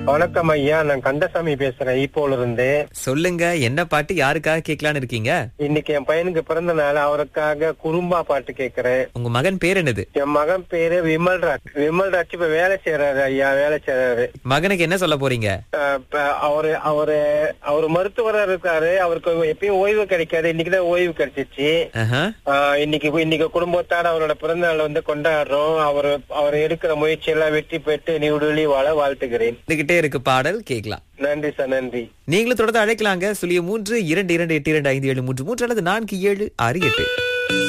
வணக்கம் ஐயா நான் கந்தசாமி பேசுறேன் ஈப்போல இருந்து சொல்லுங்க என்ன பாட்டு யாருக்காக கேட்கலான்னு இருக்கீங்க இன்னைக்கு என் பையனுக்கு பிறந்த நாள் அவருக்காக குறும்பா பாட்டு கேக்குறேன் உங்க மகன் பேர் என்னது என் மகன் பேரு விமல்ராஜ் விமல்ராஜ் இப்ப வேலை செய்யறாரு ஐயா வேலை செய்யறாரு மகனுக்கு என்ன சொல்ல போறீங்க அஹ் இப்ப அவரு அவரு அவரு மருத்துவரா இருக்காரு அவருக்கு எப்பயும் ஓய்வு கிடைக்காது இன்னைக்குதான் ஓய்வு கிடைச்சிச்சு ஆஹா. ஆஹ் இன்னைக்கு இன்னைக்கு குடும்பத்தார அவரோட பிறந்த நாள் வந்து கொண்டாடுறோம் அவர் அவர் எடுக்கிற முயற்சி எல்லாம் வெற்றி பெற்று நீடுலி வாழ வாழ்த்துகிறேன் வந்துகிட்டே இருக்கு பாடல் கேட்கலாம் நன்றி சார் நன்றி நீங்களும் தொடர்ந்து அழைக்கலாங்க சுழிய மூன்று இரண்டு இரண்டு எட்டு இரண்டு ஐந்து ஏழு மூன்று மூன்று அல்லது நான்கு ஏழு ஆறு எட்டு